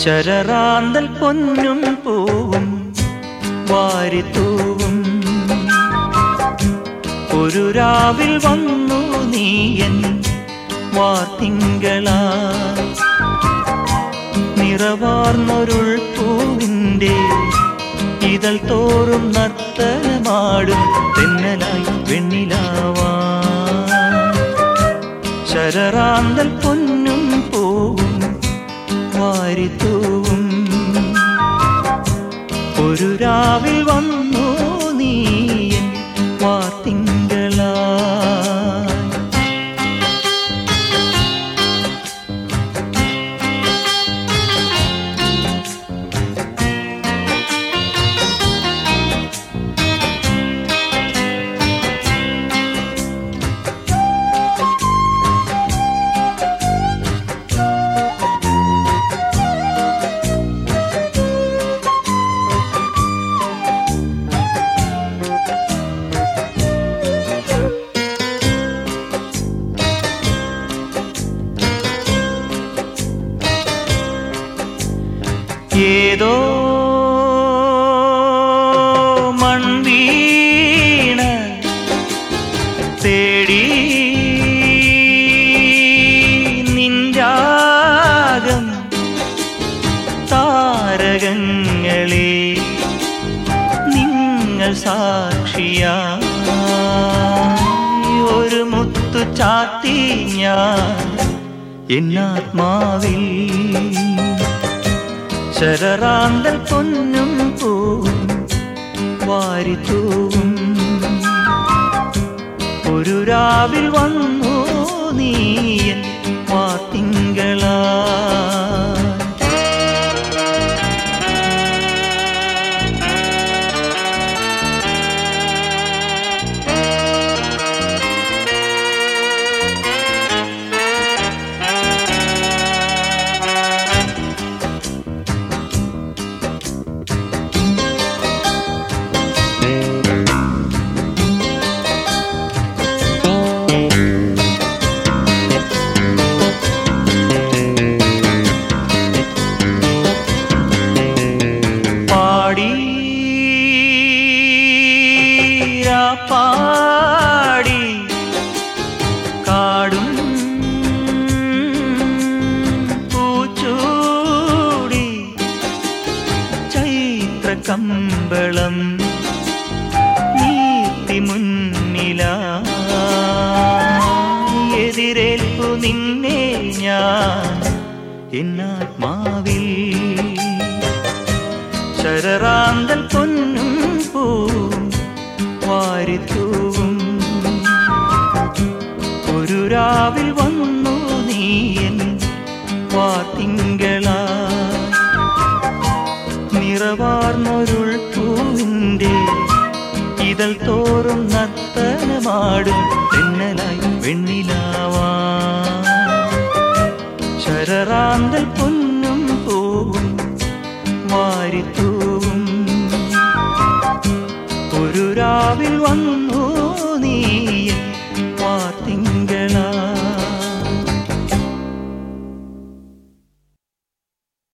ശരറാന്തൽ പൊന്നും പൂവും വാരിത്തൂവും ഒരു രാവിൽ വന്നു നീയൻ വാർത്തിങ്കളാ നിറവാർന്നൊരുൾ പൂവിൻ്റെ ഇതൾ തോറും നർത്തനമാടും തെന്നലായി വെണ്ണിലാവാ ശരറാന്തൽ പൊന്നും പൂവും വാരിത്തൂവും ഒരു രാവിൽ വന്നു നീയൻ വാർത്തിങ്കളാ ഏതോ മൺവീണ തേടി നിൻരാഗം താരകങ്ങളെ നിങ്ങൾ സാക്ഷിയാ ഒരു മുത്തു ചാത്തി ഞാൻ എന്നാത്മാവിൽ ശരറാന്തൽ പൊന്നും പൂവും വാരിത്തൂവും ഒരു രാവിൽ വന്നു നീയൻ വാത്തിങ്കളാ പാടി പാടി കാടും പൂച്ചൂടി ചൈത്ര കമ്പളം നീത്തി മുന്നില എതിരേൽപ്പു നിന്നെ ഞാൻ എന്നാത്മാവിൽ ശരറാന്തൽ പൊന്നും പൂവും വാരിത്തൂവും ഒരു രാവിൽ വന്നു നീയൻ വാത്തിങ്കളാ നിറവാർന്നൊരുൾ പൂവിൻ്റെ ഇതൾ തോറും നർത്തനമാടും തെന്നലായി വെണ്ണിലാവാ ശരറാന്തൽ പൊന്നും പൂവും വാരിത്തൂവും ഒരു രാവിൽ വന്നു